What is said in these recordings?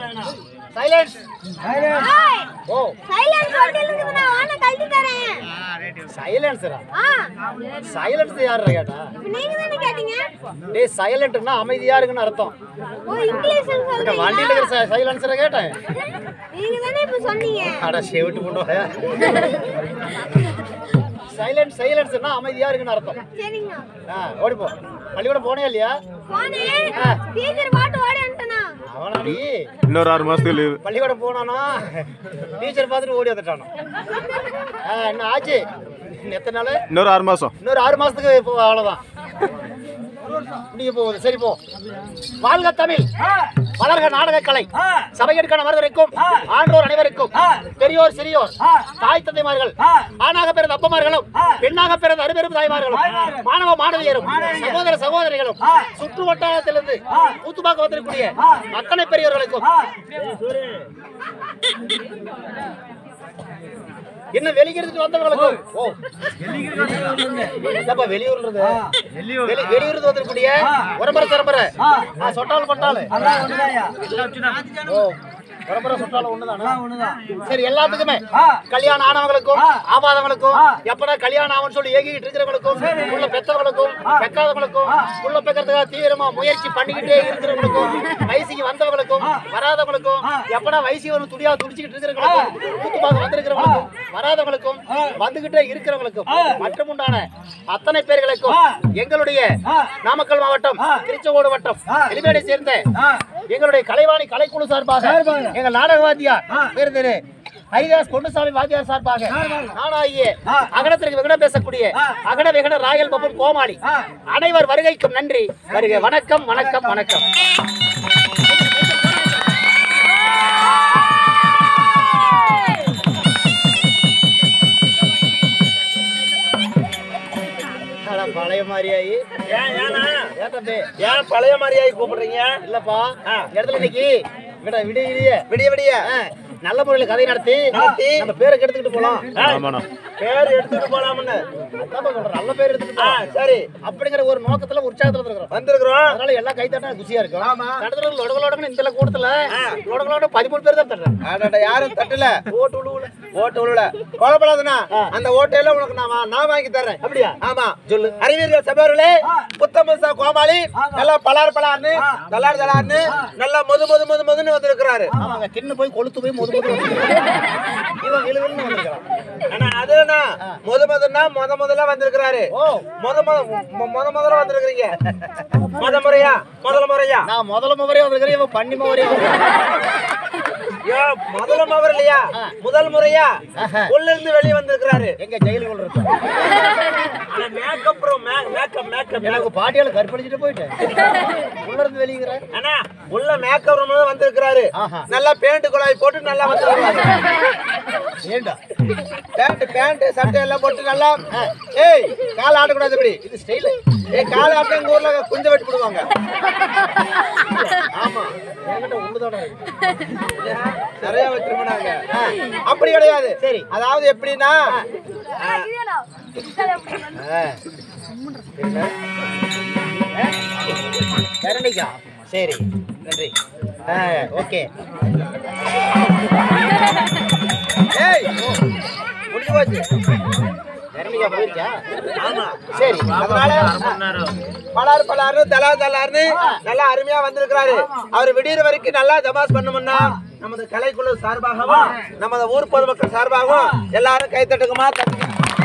Silence ஏய், ஓ silence சொல்லிட்டு இருக்குது, நான் வானை கழட்டி தரேன். சைலன்ஸரா ஆ, சைலன்ஸ் யாருடா கேட்டா இப்ப நீங்க தானே கேட்டீங்க டேய் சைலண்ட்னா அமைதியா இருக்குன்னு அர்த்தம் ஓ இங்கிலீஷ்ல இந்த சொல்றீங்களா வண்டியில இருக்கிற சைலன்ஸரை கேட்டேன் நீங்க தானே இப்ப சொன்னீங்க அட செவிட்டு கொண்டு சைலண்ட் சைலன்ஸ்னா அமைதியா இருக்குன்னு அர்த்தம் சரிங்க ஆ ஓடி போ பள்ளிக்கூடம் போனே இல்லையா போனேன் டீச்சர் பாட்டு ஓடி வந்துட்டனா அவனாடி இன்னொரு ஆறு மாசத்துக்கு லீவு பள்ளிக்கூடம் போனானா டீச்சர் பார்த்துட்டு ஓடி வந்துட்டானோ ஆ என்ன ஆச்சு இன்னும் எத்தனை நாள் இன்னொரு ஆறு மாசம் இன்னொரு ஆறு மாசத்துக்கு இப்போ அவ்வளோதான் முடிய போகுது சரி போ வாழ்க தமிழ் வளர்க நாடக கலை சபையெடுக்கான மருதரைக்கும் ஆன்றோர் அனைவருக்கும் பெரியோர் சிறியோர் தாய் தந்தைமார்கள் ஆணாக பிறந்த அப்பமார்களும் பெண்ணாக பிறந்த அருபெரும் தாய்மார்களும் மாணவ மாணவியரும் சகோதர சகோதரிகளும் சுற்று வட்டாரத்திலிருந்து கூத்துப்பாக்க வந்திருக்கக்கூடிய அத்தனை பெரியவர்களுக்கும் என்ன வெளியிருந்து வந்தவர்களுக்கும் ஓ என்னப்பா வெளியூர்ன்றது வெளி- வெளியூர்ந்து வந்திருக்கக்கூடிய உரம்பர சரம்பர ஆ, சொட்டால் பட்டால் ஓ உரம்பர சொட்டால் ஒண்ணுதானா சரி எல்லாத்துக்குமே கல்யாணம் ஆனவங்களுக்கும் ஆபாதவங்களுக்கும் எப்படா கல்யாணம் ஆகும்னு சொல்லி ஏகிட்டு இருக்கிறவங்களுக்கும் உள்ள பெத்தவங்களுக்கும் பெக்காதவங்களுக்கும் உள்ள பெக்கிறதுக்காக தீவிரமா முயற்சி பண்ணிக்கிட்டே இருக்கிறவங்களுக்கும் வயசுக்கு வந்தவங்களுக்கும் வராதவங்களுக்கும் எப்படா வயசு வரும் துடியா துடிச்சுக்கிட்டு இருக்கிறவங்களுக்கும் கூத்துப்பாக வந்திருக்கிறவங்களுக்கும் வராதவங்களுக்கும் வந்துகிட்டே இருக்கிறவங்களுக்கும் மற்றும் உண்டான அத்தனை பேர்களுக்கும் எங்களுடைய நாமக்கல் மாவட்டம் திருச்செங்கோடு வட்டம் எலிமேடை சேர்ந்த எங்களுடைய கலைவாணி கலைக்குழு சார்பாக எங்கள் நாடக வாத்தியார் பேர் திரு ஹரிதாஸ் பொன்னுசாமி வாத்தியார் சார்பாக நானாகிய அகடத்திற்கு விகடம் பேசக்கூடிய அகட விகட ராயல் பப்பன் கோமாளி அனைவர் வருகைக்கும் நன்றி வருக வணக்கம் வணக்கம் வணக்கம் அட, பழைய மாதிரியாயி ஏன் ஏனா ஏன் தம்பி ஏன் பழைய மாதிரியாயி கூப்பிடுறீங்க இல்லப்பா இந்த இடத்துல இன்னைக்கு விட விடிய விடிய விடிய விடிய ஆ, நல்ல முறையில் கதை நடத்தி நடத்தி, நம்ம பேரை கெடுத்துக்கிட்டு போலாம் ஆமாண்ணா பேர் எடுத்துட்டு போலாம்னு அதான்ப்பா சொல்றேன் நல்ல பேர் எடுத்துக்கிட்டு ஆ, போலாம். சரி அப்படிங்கிற ஒரு நோக்கத்துல உற்சாகத்துல இருக்கிறோம் வந்திருக்கிறோம் அதனால எல்லாம் கை தட்டா குசியா இருக்கும் ஆமா. தடத்துல லொடகளோட இந்த கூட்டத்துல லொடகளோட பதிமூணு பேர் தான் தட்டுறேன் அடடா, யாரும் தட்டல ஓட்டு உழுவுல ஓட்டு உள்ள கோலப்படாதுண்ணா அந்த ஓட்டையெல்லாம் உனக்கு நான் நான் வாங்கி தர்றேன் அப்படியா ஆமா சொல்லு அறிவியல் சபையர்களே புத்தமசா கோமாளி நல்லா பலார் பலார்னு தலார் தலார்னு நல்லா மொது மொது மொது மொதுன்னு வந்திருக்கிறாரு ஆமாங்க தின்னு போய் கொளுத்து போய் முது முது இவன் விழுவில்னு வந்திருக்கான் ஆனா அதுனா முத முதன்னா முத முதல்ல வந்திருக்கிறாரு ஓ முத முத மு- முத முதல்ல வந்திருக்கிறீங்க முத முறையா முதல் முறையா நான் முதல்ல முறையே வந்திருக்கிறேன் இவன் பண்ணி முறையே ஐயோ முதல்ல மவர் இல்லையா முதல் முறையா ஆஹா. உள்ள இருந்து வெளியே வந்திருக்கிறாரு எங்க ஜெயிலுக்குள்ள இருக்கு மேக்கப் மேக்கப் மேக்கப் எனக்கு பாட்டியால கற்பழிச்சுட்டு போயிட்டேன் உள்ள இருந்து வெளியுங்கிற அண்ணா உள்ள மேக்கப் ரூம்ல தான் வந்திருக்கிறாரு ஆஹா. நல்லா பேண்ட் குழாய் போட்டு நல்லா வந்திருக்கிறாரு ஏண்டா பேண்ட் பேண்ட் சட்டை எல்லாம் போட்டு நல்லா ஏய் கால் ஆடக்கூடாது இப்படி இது ஸ்டைலு ஏய் கால் ஆட்ட எங்க ஊர்ல குஞ்ச வெட்டி போடுவாங்க ஆமா என்கிட்ட ஒண்ணுதோட இருக்கு நிறைய வச்சிருப்பாங்க அப்படி கிடையாது சரி. அதாவது எப்படின்னா ஆ. என்ன? ஆ? கரண்டிக்கா சரி நன்றி ஆ ஓகே ஏய் முடிஞ்சு போச்சு கரண்டிக்கா போயிருக்கா ஆமா சரி அதனால பலார் பலார்னு தலா தலார்னு நல்லா அருமையா வந்திருக்கிறாரு அவர் விடியற வரைக்கும் நல்லா ஜமாஸ் பண்ணுமுன்னா நமது கலைக்குழு சார்பாகவும் நமது ஊர் பொதுமக்கள் சார்பாகவும் எல்லாரும் கை தட்டுக்குமா தட்டுங்க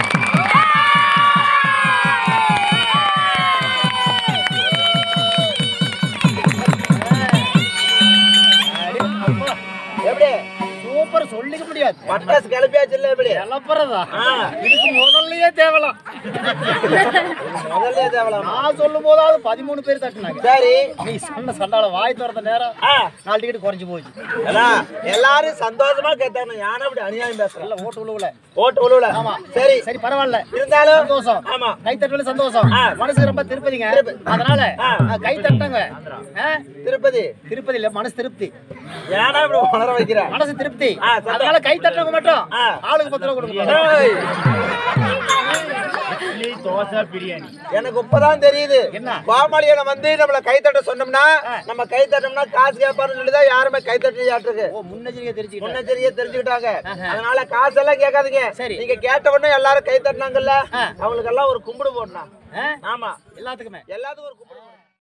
எப்படி சூப்பர் சொல்லிக்க முடியாது பட்டாசு கிளப்பியாச்சு இல்ல எப்படி கிளப்புறதா இதுக்கு முதல்லயே தேவலாம் முதல்ல தேவலாம் நான் சொல்லும் போதாவது பதிமூணு பேர் தட்டினாங்க சரி நீ சொன்ன சண்டால வாய் திறந்த நேரம் ஆ, நாலு டிக்கெட் குறைஞ்சு போச்சு எல்லாம் எல்லாரும் சந்தோஷமா கேட்டாங்க யானை அப்படி அநியாயம் பேசுறேன் இல்ல ஓட்டு உழுவுல ஓட்டு உழுவுல ஆமா சரி சரி பரவாயில்ல இருந்தாலும் சந்தோஷம் ஆமா கை தட்டுல சந்தோஷம் ஆ. மனசு ரொம்ப திருப்பதிங்க அதனால ஆ. ஆ, கை தட்டங்க ஆ? திருப்பதி திருப்பதி இல்ல மனசு திருப்தி ஏன்னா இப்படி உணர வைக்கிற மனசு திருப்தி ஆ, சந்தோஷம். அதனால கை தட்டவங்க மட்டும் ஆ. ஆளுக்கு பத்து ரூபா கொடுங்க ஏய், எனக்கு இப்பதான் தெரியுது என்ன? கோமாளியனை வந்து நம்மள கைத்தட்ட சொன்னோம்னா நம்ம கைத்தட்டோம்னா காசு கேட்பாருன்னு சொல்லிதான் யாருமே கைத்தட்டியாட்டிருக்கு ஓ முன்னெச்சரிக்கை தெரிஞ்சுக்கிட்டேன் முன்னெச்சரிக்கையா தெரிஞ்சுக்கிட்டாங்க அதனால காசெல்லாம் கேட்காதீங்க சரி. நீங்க கேட்ட உடனே எல்லாரும் கை தட்டினாங்கல்ல அவங்களுக்கு எல்லாம் ஒரு கும்பிடு போடணும் ஆ? ஆமா எல்லாத்துக்குமே எல்லாத்துக்கும் ஒரு கும்பிடு போடணும்.